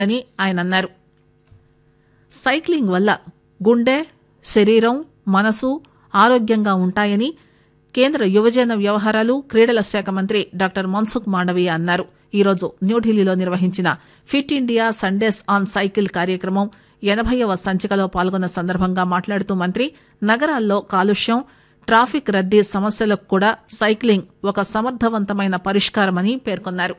అని ఆయన అన్నారు సైక్లింగ్ వల్ల గుండె శరీరం మనసు ఆరోగ్యంగా ఉంటాయని కేంద్ర యువజన వ్యవహారాలు క్రీడల శాఖ మంత్రి డాక్టర్ మన్సుఖ్ మాండవీయ అన్నారు ఈరోజు న్యూఢిల్లీలో నిర్వహించిన fit India Sundays on cycle కార్యక్రమం ఎనభైవ సంచికలో పాల్గొన్న సందర్భంగా మాట్లాడుతూ మంత్రి నగరాల్లో కాలుష్యం ట్రాఫిక్ రద్దీ సమస్యలకు కూడా సైక్లింగ్ ఒక సమర్థవంతమైన పరిష్కారమని పేర్కొన్నారు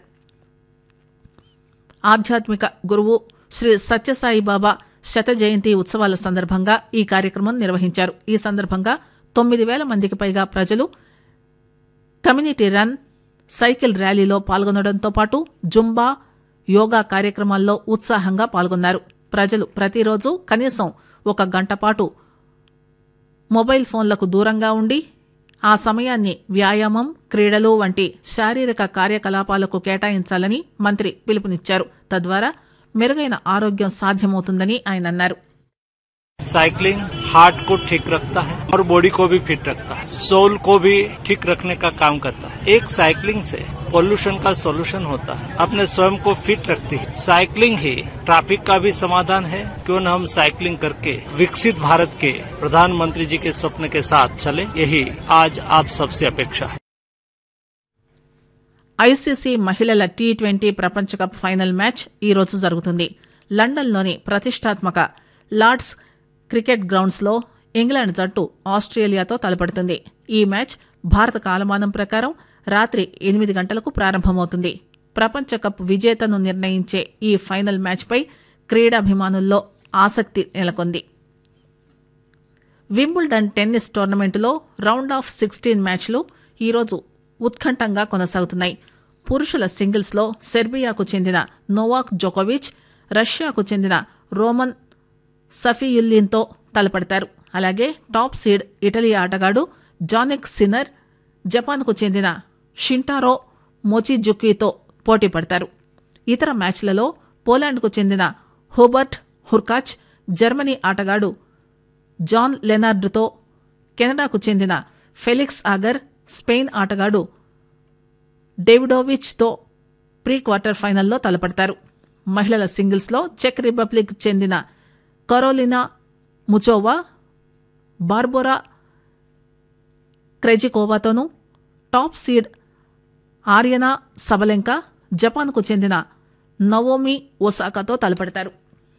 ఆధ్యాత్మిక గురువు శ్రీ సత్యసాయి బాబా శత జయంతి ఉత్సవాల సందర్భంగా ఈ కార్యక్రమం నిర్వహించారు ఈ సందర్భంగా తొమ్మిది వేల మందికి పైగా ప్రజలు కమ్యూనిటీ రన్ సైకిల్ ర్యాలీలో పాల్గొనడంతో పాటు జుంబా యోగా కార్యక్రమాల్లో ఉత్సాహంగా పాల్గొన్నారు ప్రజలు ప్రతిరోజు కనీసం ఒక గంట పాటు మొబైల్ ఫోన్లకు దూరంగా ఉండి ఆ సమయాన్ని వ్యాయామం క్రీడలు వంటి శారీరక కార్యకలాపాలకు కేటాయించాలని మంత్రి పిలుపునిచ్చారు తద్వారా మెరుగైన ఆరోగ్యం సాధ్యమవుతుందని ఆయన అన్నారు साइकिलिंग हार्ट को ठीक रखता है और बॉडी को भी फिट रखता है सोल को भी ठीक रखने का काम करता है एक साइकिलिंग से पोल्यूशन का सोल्यूशन होता है अपने स्वयं को फिट रखती है साइकिलिंग ही ट्रैफिक का भी समाधान है क्यों न हम साइकिलिंग करके विकसित भारत के प्रधानमंत्री जी के स्वप्न के साथ चले यही आज आप सबसे अपेक्षा है ఐసీసీ మహిళల టీ ట్వంటీ ప్రపంచ కప్ ఫైనల్ మ్యాచ్ ఈ రోజు జరుగుతుంది లండన్లోని ప్రతిష్టాత్మక లార్డ్స్ క్రికెట్ గ్రౌండ్స్లో ఇంగ్లాండ్ జట్టు ఆస్ట్రేలియాతో తలపడుతుంది ఈ మ్యాచ్ భారత కాలమానం ప్రకారం రాత్రి ఎనిమిది గంటలకు ప్రారంభమవుతుంది ప్రపంచ కప్ విజేతను నిర్ణయించే ఈ ఫైనల్ మ్యాచ్పై క్రీడాభిమానుల్లో ఆసక్తి నెలకొంది వింబుల్డన్ టెన్నిస్ టోర్నమెంటులో రౌండ్ ఆఫ్ సిక్స్టీన్ మ్యాచ్లు ఈరోజు ఉత్కంఠంగా కొనసాగుతున్నాయి పురుషుల సింగిల్స్లో సెర్బియాకు చెందిన నోవాక్ జోకోవిచ్ రష్యాకు చెందిన రోమన్ సఫియుల్లిన్తో తలపడతారు అలాగే టాప్ సీడ్ ఇటలీ ఆటగాడు జానిక్ సిన్నర్ జపాన్కు చెందిన షింటారో మోచిజుకీతో పోటీ పడతారు ఇతర మ్యాచ్లలో పోలాండ్కు చెందిన హోబర్ట్ హుర్కాచ్ జర్మనీ ఆటగాడు జాన్ లెనార్డ్తో కెనడాకు చెందిన ఫెలిక్స్ ఆగర్ స్పెయిన్ ఆటగాడు డేవిడోవిచ్తో ప్రీ క్వార్టర్ ఫైనల్లో తలపడతారు మహిళల సింగిల్స్లో చెక్ రిపబ్లిక్ చెందిన కరోలినా ముచోవా బార్బోరా క్రెజికోవాతోనూ టాప్ సీడ్ ఆర్యనా సబలెంక జపాన్కు చెందిన నవోమి ఒసాకాతో తలపడతారు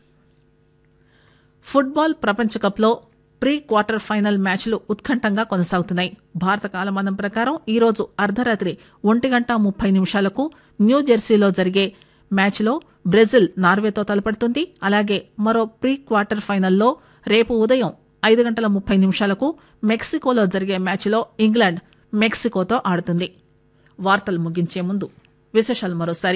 ఫుట్బాల్ ప్రపంచ కప్లో ప్రీ క్వార్టర్ ఫైనల్ మ్యాచ్లు ఉత్కంఠంగా కొనసాగుతున్నాయి భారత కాలమానం ప్రకారం ఈరోజు అర్ధరాత్రి ఒంటి గంట ముప్పై నిమిషాలకు న్యూ జెర్సీలో జరిగే మ్యాచ్లో బ్రెజిల్ నార్వేతో తలపడుతుంది అలాగే మరో ప్రీ క్వార్టర్ ఫైనల్లో రేపు ఉదయం ఐదు గంటల ముప్పై నిమిషాలకు మెక్సికోలో జరిగే మ్యాచ్లో ఇంగ్లాండ్ మెక్సికోతో ఆడుతుంది వార్తలు ముగించే ముందు విశేషాలు మరోసారి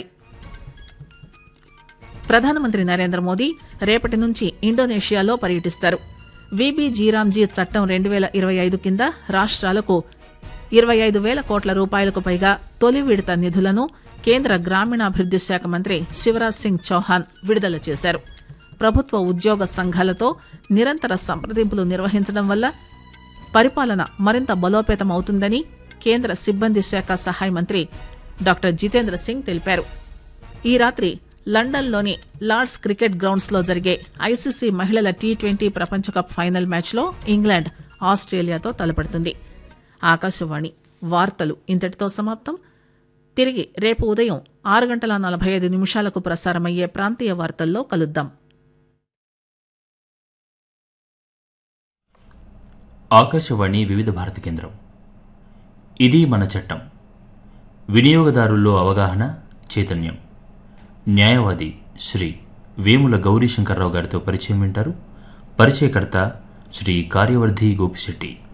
ప్రధానమంత్రి నరేంద్ర మోదీ రేపటి నుంచి ఇండోనేషియాలో పర్యటిస్తారు విబి జీరామ్జీ చట్టం రెండు వేల ఇరవై ఐదు కింద రాష్ట్రాలకు ఇరవై ఐదు వేల కోట్ల రూపాయలకు పైగా తొలి విడత నిధులను కేంద్ర గ్రామీణాభివృద్ది శాఖ మంత్రి శివరాజ్ సింగ్ చౌహాన్ విడుదల చేశారు ప్రభుత్వ ఉద్యోగ సంఘాలతో నిరంతర సంప్రదింపులు నిర్వహించడం వల్ల పరిపాలన మరింత బలోపేతం అవుతుందని కేంద్ర సిబ్బంది శాఖ సహాయ మంత్రి డాక్టర్ జితేంద్ర సింగ్ తెలిపారు ఈ రాత్రి లండన్లోని లార్డ్స్ క్రికెట్ గ్రౌండ్స్లో జరిగే ఐసీసీ మహిళల టీ ట్వంటీ ప్రపంచ కప్ ఫైనల్ మ్యాచ్లో ఇంగ్లాండ్ ఆస్ట్రేలియాతో తలపడుతుంది ఆకాశవాణి వార్తలు ఇంతటితో సమాప్తం తిరిగి రేపు ఉదయం ఆరు గంటల నలభై ఐదు నిమిషాలకు ప్రసారమయ్యే ప్రాంతీయ వార్తల్లో కలుద్దాం ఆకాశవాణి వివిధ భారతి కేంద్రం ఇది మన చట్టం వినియోగదారుల్లో అవగాహన చైతన్యం న్యాయవాది శ్రీ వేముల గౌరీశంకర్రావు గారితో పరిచయం వింటారు పరిచయకర్త శ్రీ కార్యవర్ధి గోపిశెట్టి